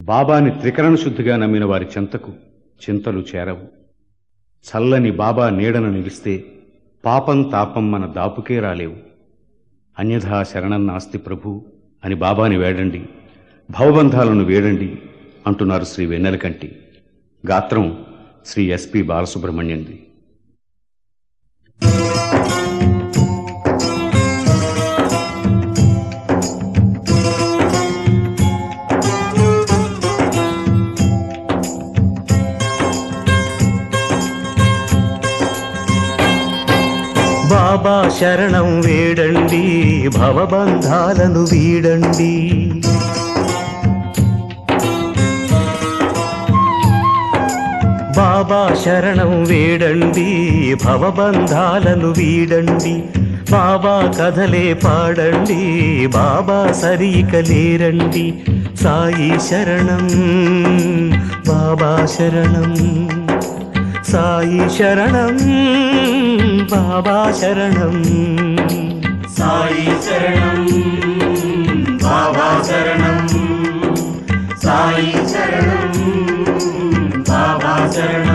బాబాని త్రికరణ శుద్ధిగా నమ్మిన వారి చెంతకు చింతలు చేరవు చల్లని బాబా నీడన నిలిస్తే పాపం తాపం మన దాపుకే రాలేవు అన్యథా శరణం నాస్తి ప్రభు అని బాబాని వేడండి భవబంధాలను వేడండి అంటున్నారు శ్రీ వెన్నెలకంటి గాత్రం శ్రీ ఎస్పి బాలసుబ్రహ్మణ్యంది బాబా శరణం వేడండి భవబంధాలను వీడండి బాబా శరణం వేడండి భవబంధాలను వీడండి బాబా కథలే పాడండి బాబా సరిక లేరండి సాయి శరణం బాబా శరణం సాయి శరణం బాబా శరణం సాయి శరణం బాబా శరణం సాయి శరణం బాబా శరణం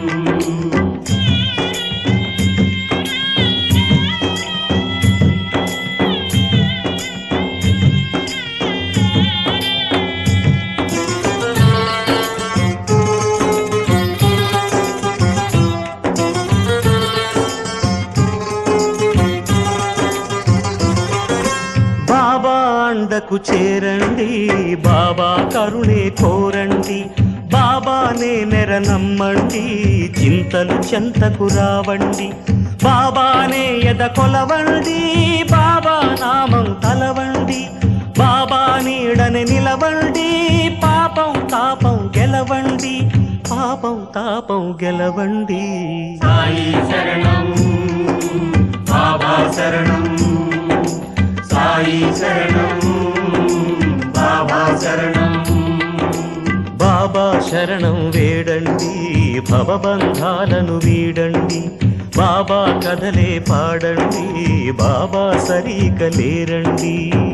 బాబా అండకు చేరండి బాబా కరుణే కోరండి బాబానే నెర నమ్మండి చింతలు చెంతకు రావండి బాబానే ఎద కొలవండి బాబా నామం తలవండి బాబా నీడని నిలవండి పాపం తాపం గెలవండి పాపం తాపం గెలవండి సాయి శరణం బాబా శరణం సాయి శరణం బాబా శరణం బాబా శరణం వేడండి భవబంధాలను వీడండి బాబా కథలే పాడండి బాబా సరిక లేరండి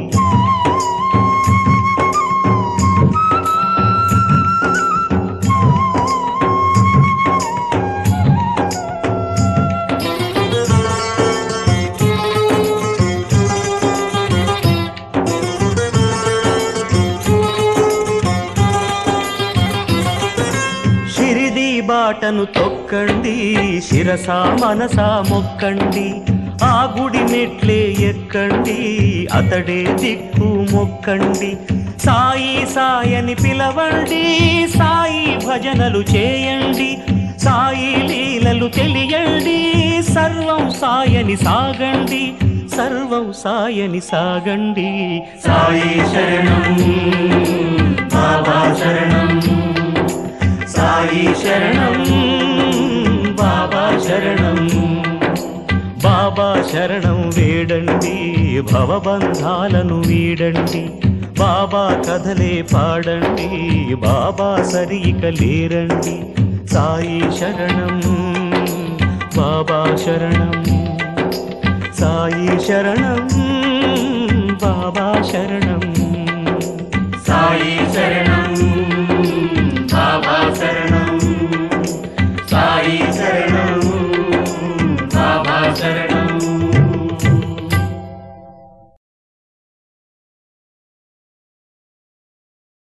షిరిది బాటను తొక్కండి శిరసా మనసా మొక్కండి ఆ గుడి మెట్లే ఎక్కండి అతడే దిక్కు మొక్కండి సాయి సాయని పిలవండి సాయి భజనలు చేయండి సాయి లీలలు తెలియండి సర్వం సాయని సాగండి సర్వం సాయని సాగండి సాయి శరణం బాబా శరణం సాయి శరణం బాబా శరణం బాబా శరణం వేడండి భవబంధాలను వీడండి బాబా కథలే పాడండి బాబా సరిక లేరండి సాయి శరణం బాబా శరణం సాయి శరణం బాబా శరణం సాయి శరణం